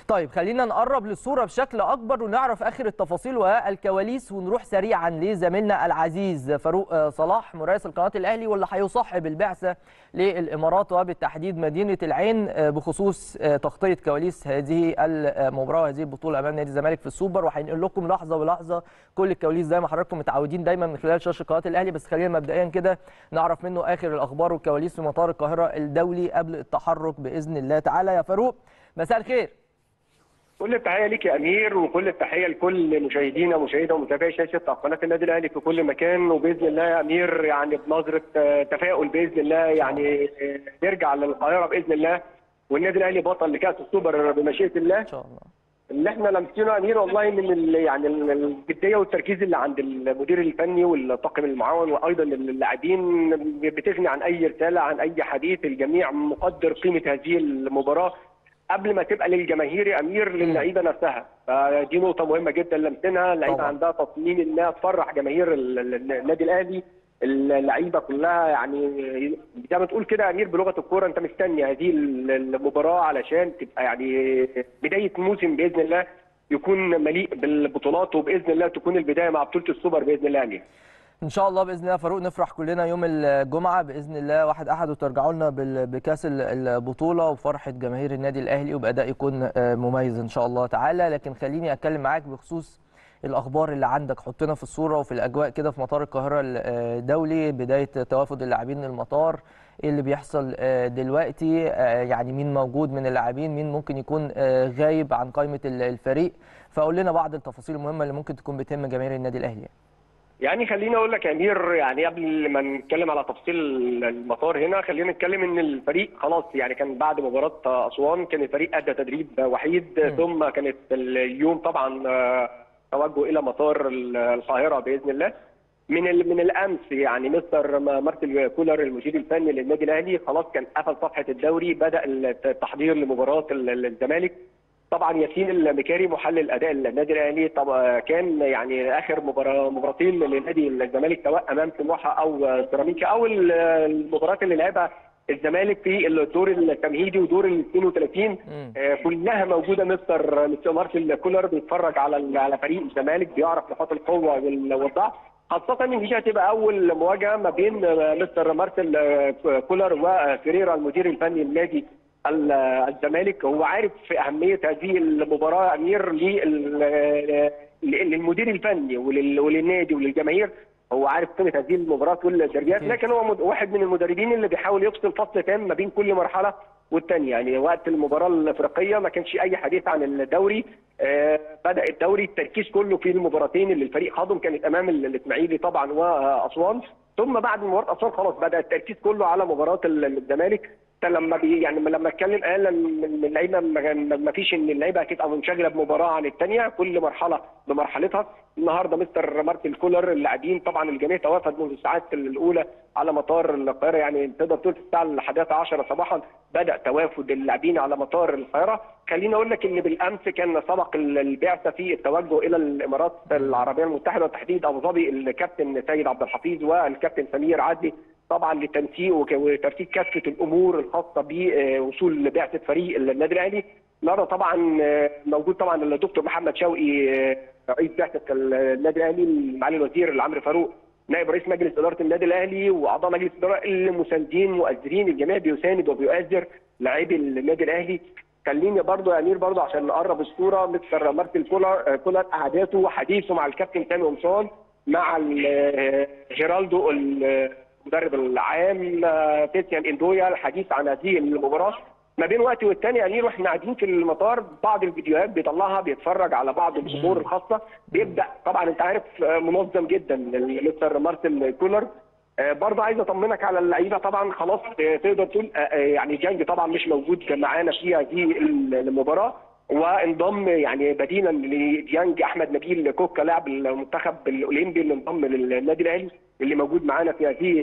طيب خلينا نقرب للصوره بشكل اكبر ونعرف اخر التفاصيل والكواليس ونروح سريعا لزميلنا العزيز فاروق صلاح مراسل القناه الاهلي واللي هيصاحب البعثه للامارات وبالتحديد مدينه العين بخصوص تغطيه كواليس هذه المباراه وهذه البطوله امام نادي الزمالك في السوبر وهنقول لكم لحظه بلحظه كل الكواليس زي ما حضراتكم متعودين دايما من خلال شاشه قناه الاهلي بس خلينا مبدئيا كده نعرف منه اخر الاخبار والكواليس في مطار القاهره الدولي قبل التحرك باذن الله تعالى يا فاروق مساء الخير كل التحيه ليك يا امير وكل التحيه لكل مشاهدينا ومشاهدة ومتابعي شاشه قناه النادي الاهلي في كل مكان وباذن الله يا امير يعني بنظره تفاؤل باذن الله يعني نرجع للقاهره باذن الله والنادي الاهلي بطل لكاس السوبر بمشيئه الله ان شاء الله اللي احنا لمسينه يا امير والله من ال يعني الجديه والتركيز اللي عند المدير الفني والطاقم المعاون وايضا اللاعبين بتغني عن اي رساله عن اي حديث الجميع مقدر قيمه هذه المباراه قبل ما تبقى للجماهير يا امير للعيبه نفسها فدي نقطه مهمه جدا لمسناها اللعيبه عندها تصميم انها تفرح جماهير النادي الاهلي اللعيبه كلها يعني زي ما تقول كده يا امير بلغه الكوره انت مستني هذه المباراه علشان تبقى يعني بدايه موسم باذن الله يكون مليء بالبطولات وباذن الله تكون البدايه مع بطوله السوبر باذن الله امير ان شاء الله باذن الله فاروق نفرح كلنا يوم الجمعه باذن الله واحد احد وترجعوا لنا بكاس البطوله وفرحه جماهير النادي الاهلي وباداء يكون مميز ان شاء الله تعالى لكن خليني اتكلم معاك بخصوص الاخبار اللي عندك حطنا في الصوره وفي الاجواء كده في مطار القاهره الدولي بدايه توافد اللاعبين للمطار ايه اللي بيحصل دلوقتي يعني مين موجود من اللاعبين مين ممكن يكون غايب عن قائمه الفريق فقول لنا بعض التفاصيل المهمه اللي ممكن تكون بتهم جماهير النادي الاهلي يعني خليني اقول لك يا امير يعني قبل ما نتكلم على تفاصيل المطار هنا خلينا نتكلم ان الفريق خلاص يعني كان بعد مباراه اسوان كان الفريق ادى تدريب وحيد م. ثم كانت اليوم طبعا توجه الى مطار القاهره باذن الله من من الامس يعني مستر مارتن كولر المدير الفني للنادي الاهلي خلاص كان قفل صفحه الدوري بدا التحضير لمباراه الزمالك طبعا ياسين المكاري محلل اداء النادي الاهلي طبعا كان يعني اخر مباراه مباراتين لنادي الزمالك سواء امام سموحه او سيراميكا او المباراه اللي لعبها الزمالك في الدور التمهيدي ودور ال 32 آه كلها موجوده مستر مستر مارتن كولر بيتفرج على على فريق الزمالك بيعرف نقاط القوه والضعف خاصة ان دي هتبقى أول مواجهة ما بين مستر مارتن كولر وفيريرا المدير الفني للنادي الزمالك هو عارف في اهميه هذه المباراه امير للمدير الفني وللنادي وللجماهير هو عارف قيمه هذه المباراه والدربيات لكن هو واحد من المدربين اللي بيحاول يفصل فصل تام ما بين كل مرحله والثانيه يعني وقت المباراه الافريقيه ما كانش اي حديث عن الدوري آه بدا الدوري التركيز كله في المباراتين اللي الفريق خاضهم كانت امام الاسماعيلي طبعا واسوان ثم بعد مباراه اسوان خلاص بدا التركيز كله على مباراه الزمالك لما بي يعني لما اتكلم قال ان اللعيبه ما فيش ان اللعيبه هتبقى منشغله بمباراه عن الثانيه كل مرحله بمرحلتها النهارده مستر مارتن كولر اللاعبين طبعا الجميع توافد منذ الساعات الاولى على مطار القاهره يعني تقدر تقول في الساعه الحادية عشرة صباحا بدا توافد اللاعبين على مطار القاهره خليني اقول لك ان بالامس كان سبق البعثه في التوجه الى الامارات العربيه المتحده وتحديد ابو ظبي الكابتن سيد عبد الحفيظ والكابتن سمير عدلي طبعا للتنسيق وترتيب كافه الامور الخاصه بوصول بعثه فريق النادي الاهلي النهارده طبعا موجود طبعا الدكتور محمد شوقي رئيس بعثه النادي الاهلي معالي الوزير عمرو فاروق نائب رئيس مجلس اداره النادي الاهلي واعضاء مجلس الاداره المساندين مؤثرين الجميع بيساند وبيؤثر لاعبي النادي الاهلي خليني برضو يا امير برضو عشان نقرب الصوره مستر مارتن كولر كولر قعداته وحديثه مع الكابتن سامي قمصان مع جيرالدو المدرب العام تيسيان اندويا الحديث عن هذه المباراه ما بين وقت والتاني امير واحنا قاعدين في المطار بعض الفيديوهات بيطلعها بيتفرج على بعض الامور الخاصه بيبدا طبعا انت عارف منظم جدا مستر مارتن كولر برضه عايز اطمنك على اللعيبه طبعا خلاص تقدر تقول يعني جانج طبعا مش موجود معانا في هذه المباراه وانضم يعني بديلا لديانج احمد نبيل كوكا لاعب المنتخب الاولمبي اللي انضم للنادي الاهلي اللي موجود معانا في هذه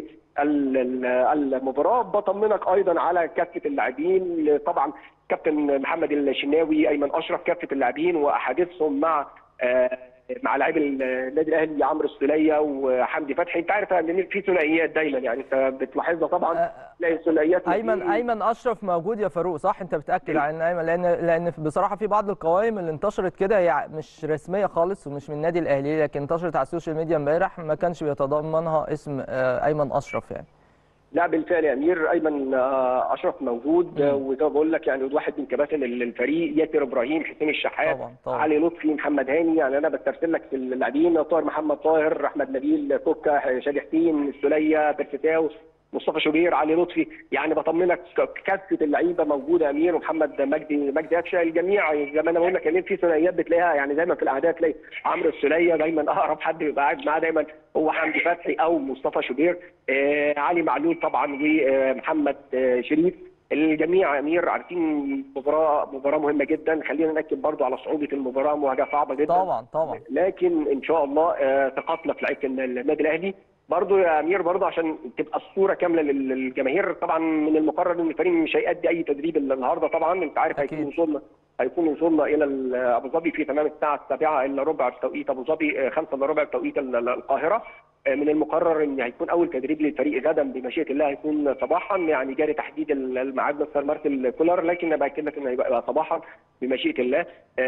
المباراه بطمنك ايضا على كافه اللاعبين طبعا كابتن محمد الشناوي ايمن اشرف كافه اللاعبين واحاديثهم مع مع لاعبي النادي الاهلي عمرو السوليه وحمدي فتحي انت عارف ان في ثنائيات دايما يعني انت بتلاحظها طبعا تلاقي ثنائيات ايمن ايمن اشرف موجود يا فاروق صح انت بتاكد عن ايمن لان لان بصراحه في بعض القوائم اللي انتشرت كده هي مش رسميه خالص ومش من النادي الاهلي لكن انتشرت على السوشيال ميديا امبارح ما كانش بيتضمنها اسم ايمن اشرف يعني لا بالفعل يا امير ايمن اشرف موجود وزي ما بقول لك يعني واحد من كباتن الفريق ياسر ابراهيم حسين الشحات طبعا طبعا علي لطفي محمد هاني يعني انا بسترسل لك في اللاعبين طاهر محمد طاهر احمد نبيل كوكا شادي حسين السليه بيرفتاو مصطفى شوبير علي لطفي يعني بطمنك كافه اللعيبه موجوده امير ومحمد مجدي مجدي قفشه الجميع زي ما انا بقول لك امير في ثنائيات بتلاقيها يعني دايما في الاعداد تلاقي عمرو السليه دايما اقرب حد بيبقى قاعد معاه دايما هو حمدي فتحي او مصطفى شوبير آه علي معلول طبعا ومحمد آه شريف الجميع امير عارفين مباراه مباراه مهمه جدا خلينا ناكد برضو على صعوبه المباراه مواجهه صعبه جدا طبعا طبعا لكن ان شاء الله آه ثقتنا في لعيبه النادي الاهلي برضه يا امير برضه عشان تبقى الصوره كامله للجماهير طبعا من المقرر ان الفريق مش هيأدي اي تدريب النهارده طبعا انت عارف هيكون وصولنا هيكون وصولنا الى ابو ظبي في تمام الساعه السابعه الا ربع بتوقيت ابو ظبي 5 الا ربع بتوقيت القاهره من المقرر ان هيكون اول تدريب للفريق غدا بمشيئه الله هيكون صباحا يعني جاري تحديد الميعاد مستر مارسيل كولر لكن انا باكد لك انه هيبقى صباحا بمشيئه الله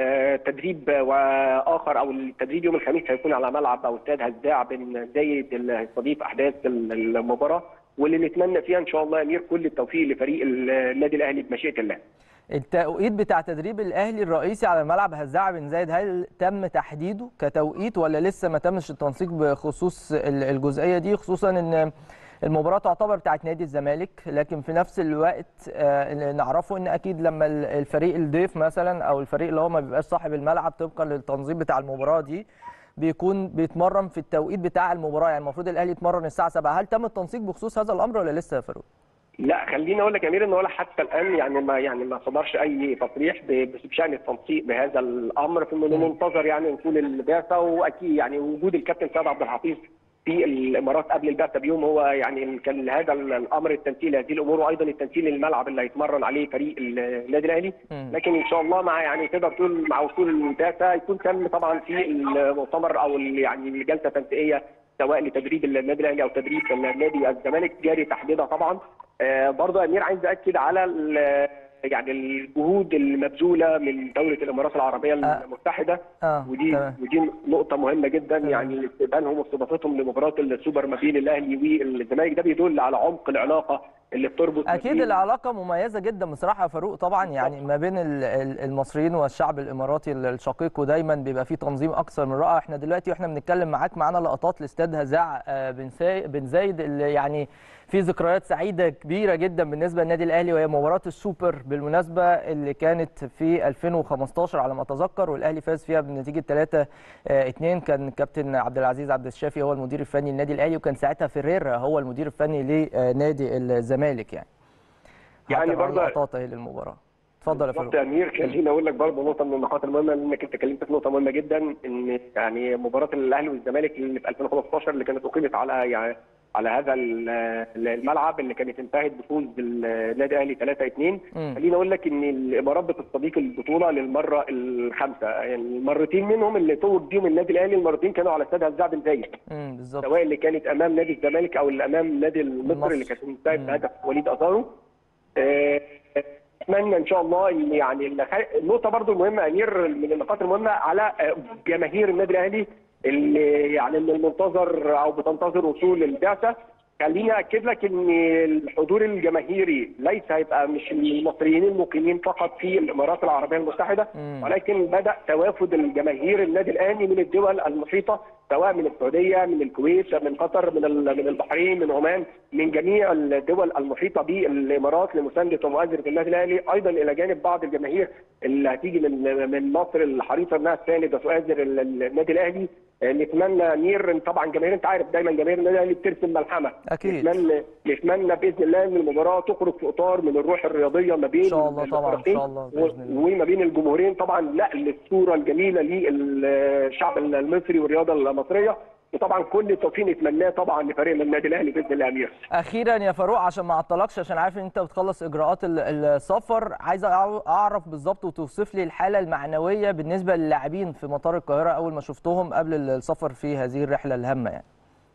تدريب واخر او التدريب يوم الخميس هيكون على ملعب او استاد هزاع بن زايد اللي هيستضيف احداث المباراه واللي نتمنى فيها ان شاء الله يا امير كل التوفيق لفريق النادي الاهلي بمشيئه الله. التوقيت بتاع تدريب الاهلي الرئيسي على ملعب هزاع بن زايد هل تم تحديده كتوقيت ولا لسه ما تمش التنسيق بخصوص الجزئيه دي خصوصا ان المباراه تعتبر بتاعت نادي الزمالك لكن في نفس الوقت نعرفه ان اكيد لما الفريق الضيف مثلا او الفريق اللي هو ما بيبقاش صاحب الملعب طبقا للتنظيم بتاع المباراه دي بيكون بيتمرن في التوقيت بتاع المباراه يعني المفروض الاهلي يتمرن الساعه 7 هل تم التنسيق بخصوص هذا الامر ولا لسه يا فاروق؟ لا خليني اقول لك يا امير ان ولا حتى الان يعني ما يعني ما صدرش اي تصريح بشان التنسيق بهذا الامر في المنتظر يعني نكون البعثه واكيد يعني وجود الكابتن سيد عبد الحفيظ في الامارات قبل البعثه بيوم هو يعني كان هذا الامر التنسيق هذه الامور وايضا التنسيق للملعب اللي هيتمرن عليه فريق النادي الاهلي لكن ان شاء الله مع يعني تقدر تقول مع وصول البعثه يكون تم طبعا في المؤتمر او يعني الجلسه التنسيقيه سواء لتدريب النادي الاهلي او تدريب النادي الزمالك جاري تحديدها طبعا آه برضه امير عايز اكد على يعني الجهود المبذوله من دوله الامارات العربيه المتحده آه. ودي تمام. ودي نقطه مهمه جدا يعني استقبالهم واستضافتهم لمباراه السوبر ما بين الاهلي والزمالك ده بيدل على عمق العلاقه اللي بتربط اكيد العلاقه مميزه جدا بصراحه يا فاروق طبعا يعني ما بين المصريين والشعب الاماراتي الشقيق ودايما بيبقى في تنظيم اكثر من رائع احنا دلوقتي واحنا بنتكلم معاك معانا لقطات لاستاد هزاع بن زايد اللي يعني في ذكريات سعيده كبيره جدا بالنسبه للنادي الاهلي وهي مباراه السوبر بالمناسبه اللي كانت في 2015 على ما اتذكر والاهلي فاز فيها بنتيجه 3 2 كان كابتن عبد العزيز عبد الشافي هو المدير الفني للنادي الاهلي وكان ساعتها فيريرا هو المدير الفني لنادي الزمالك يعني يعني برضه لقطات اهي للمباراه اتفضل يا فاروق يا امير خليني اقول لك برضه نقطه من النقاط المهمه انك انت اتكلمت في نقطه مهمه جدا ان يعني مباراه الاهلي والزمالك اللي في 2015 اللي كانت اقيمت على يعني على هذا الملعب اللي كانت انتهت بفوز النادي الاهلي 3 2 خليني اقول لك ان الامارات بتستضيف البطوله للمره الخامسه يعني المرتين منهم اللي توج بيهم النادي الاهلي المرتين كانوا على استاد هزاع بن زايد بالظبط سواء اللي كانت امام نادي الزمالك او اللي امام نادي المصري اللي كانت انتهت بهدف وليد ازارو اتمنى ان شاء الله ان يعني النقطه برضو المهمه امير من النقاط المهمه على جماهير النادي الاهلي اللي يعني من المنتظر او بتنتظر وصول البعثه خليني اكد لك ان الحضور الجماهيري ليس هيبقى مش المصريين المقيمين فقط في الامارات العربيه المتحده ولكن بدا توافد الجماهير النادي الاهلي من الدول المحيطه سواء من السعوديه من الكويت من قطر من من البحرين من عمان من جميع الدول المحيطه بالامارات لمسانده ومؤازره النادي الاهلي ايضا الى جانب بعض الجماهير اللي هتيجي من من مصر الحريصه انها تساند وتؤازر النادي الاهلي نتمنى نير طبعا جماهير انت عارف دايما جماهير النادي الاهلي بترسم ملحمه اكيد نتمنى نتمنى باذن الله ان المباراه تخرج في اطار من الروح الرياضيه ما بين ان شاء الله طبعا ان شاء الله باذن الله وما بين الجمهورين طبعا نقل الصوره الجميله للشعب المصري والرياضه المصريه وطبعا كل التوفيق نتمناه طبعا لفريق النادي الاهلي باذن الله يا امير اخيرا يا فاروق عشان ما اعطلكش عشان عارف ان انت بتخلص اجراءات ال- السفر عايز أع- اعرف بالظبط وتوصف لي الحاله المعنويه بالنسبه للاعبين في مطار القاهره اول ما شفتهم قبل السفر في هذه الرحله الهامه يعني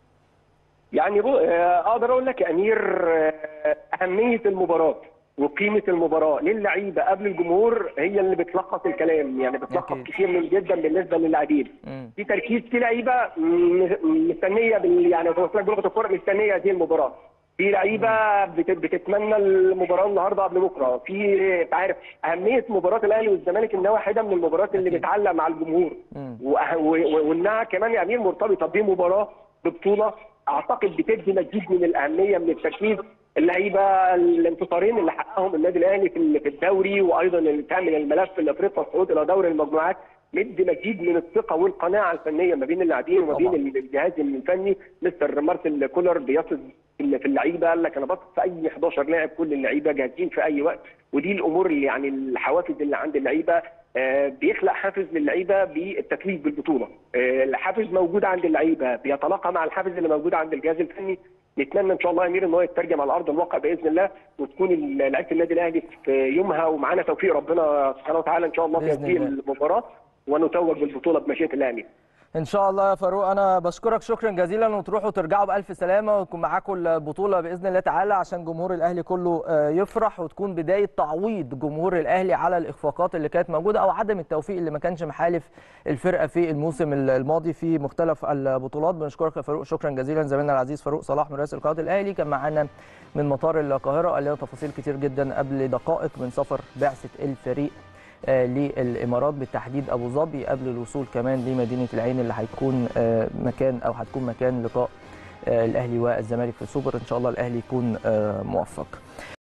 يعني بو- آه، اقدر اقول لك يا امير آه، اهميه المباراه وقيمه المباراه للعيبه قبل الجمهور هي اللي بتلخص الكلام يعني بتلخص أكيد. كتير من جدا بالنسبه للاعبين مم. في تركيز في لعيبه م- مستنيه بال يعني بوصل لك بلغه الكوره مستنيه هذه المباراه في لعيبه بت- بتتمنى المباراه النهارده قبل بكره في أنت عارف اهميه مباراه الاهلي والزمالك انها واحده من المباريات اللي أكيد. بتعلق مع الجمهور مم. وأه- و- و- وانها كمان يا امير مرتبطه بمباراه ببطوله اعتقد بتدي مزيد من الاهميه من التركيز اللعيبه الانتصارين اللي حققهم النادي الاهلي في ال- في الدوري وايضا اللي تعمل الملف الافريقي والصعود الى دوري المجموعات مدي مزيد من الثقه والقناعه الفنيه ما بين اللاعبين وما طبعاً. بين الجهاز الفني مستر مارسيل كولر بيصل في في اللعيبه قال لك انا بثق في اي 11 لاعب كل اللعيبه جاهزين في اي وقت ودي الامور اللي يعني الحوافز اللي عند اللعيبه آه، بيخلق حافز للعيبه بالتتويج بالبطوله آه، الحافز موجود عند اللعيبه بيتلاقى مع الحافز اللي موجود عند الجهاز الفني نتمنى ان شاء الله يا امير ان هو يترجم على ارض الواقع باذن الله وتكون ال- لعيبه النادي الاهلي في يومها ومعانا توفيق ربنا سبحانه وتعالى ان شاء الله في بإذن هذه الله. المباراه ونتوج بالبطوله بمشيئه الله امين ان شاء الله يا فاروق انا بشكرك شكرا جزيلا وتروحوا ترجعوا بالف سلامه ويكون معاكم البطوله باذن الله تعالى عشان جمهور الاهلي كله آه، يفرح وتكون بدايه تعويض جمهور الاهلي على الاخفاقات اللي كانت موجوده او عدم التوفيق اللي ما كانش محالف الفرقه في الموسم الماضي في مختلف البطولات بنشكرك يا فاروق شكرا جزيلا زميلنا العزيز فاروق صلاح مراسل قناه الاهلي كان معانا من مطار القاهره قال لنا تفاصيل كتير جدا قبل دقائق من سفر بعثه الفريق آه، للامارات بالتحديد ابو ظبي قبل الوصول كمان لمدينه العين اللي هيكون آه، مكان او هتكون مكان لقاء آه، الاهلي والزمالك في السوبر ان شاء الله الاهلي يكون آه، موفق